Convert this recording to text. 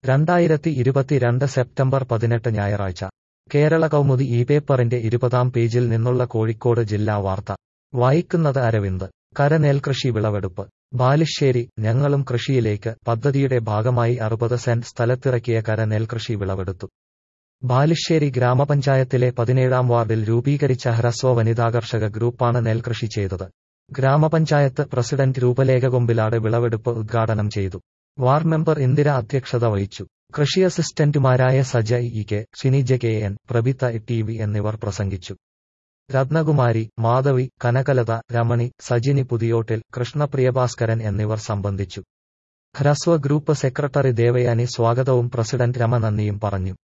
രണ്ടായിരത്തി ഇരുപത്തിരണ്ട് സെപ്റ്റംബർ പതിനെട്ട് ഞായറാഴ്ച കേരള കൗമുദി ഈ പേപ്പറിന്റെ ഇരുപതാം പേജിൽ നിന്നുള്ള കോഴിക്കോട് ജില്ലാ വാർത്ത വായിക്കുന്നത് അരവിന്ദ് കരനെൽകൃഷി വിളവെടുപ്പ് ബാലുശ്ശേരി ഞങ്ങളും കൃഷിയിലേക്ക് പദ്ധതിയുടെ ഭാഗമായി അറുപത് സെന്റ് സ്ഥലത്തിറക്കിയ കരനെൽകൃഷി വിളവെടുത്തു ബാലുശ്ശേരി ഗ്രാമപഞ്ചായത്തിലെ പതിനേഴാം വാർഡിൽ രൂപീകരിച്ച ഹ്രസ്വ വനിതാ കർഷക ഗ്രൂപ്പാണ് നെൽകൃഷി ചെയ്തത് ഗ്രാമപഞ്ചായത്ത് പ്രസിഡന്റ് രൂപലേഖ കൊമ്പിലാട് വിളവെടുപ്പ് ഉദ്ഘാടനം ചെയ്തു വാർഡ് മെമ്പർ ഇന്ദിര അധ്യക്ഷത വഹിച്ചു കൃഷി അസിസ്റ്റന്റുമാരായ Saja E K Shinija K N Prabhitha T V എന്നിവർ പ്രസംഗിച്ചു രത്നകുമാരി മാധവി കനകലത രമണി സജിനി പുതിയോട്ടിൽ കൃഷ്ണപ്രിയഭാസ്കരൻ എന്നിവർ സംബന്ധിച്ചു ഹ്രസ്വ ഗ്രൂപ്പ് സെക്രട്ടറി ദേവയാനി സ്വാഗതവും പ്രസിഡന്റ് രമ നന്ദിയും പറഞ്ഞു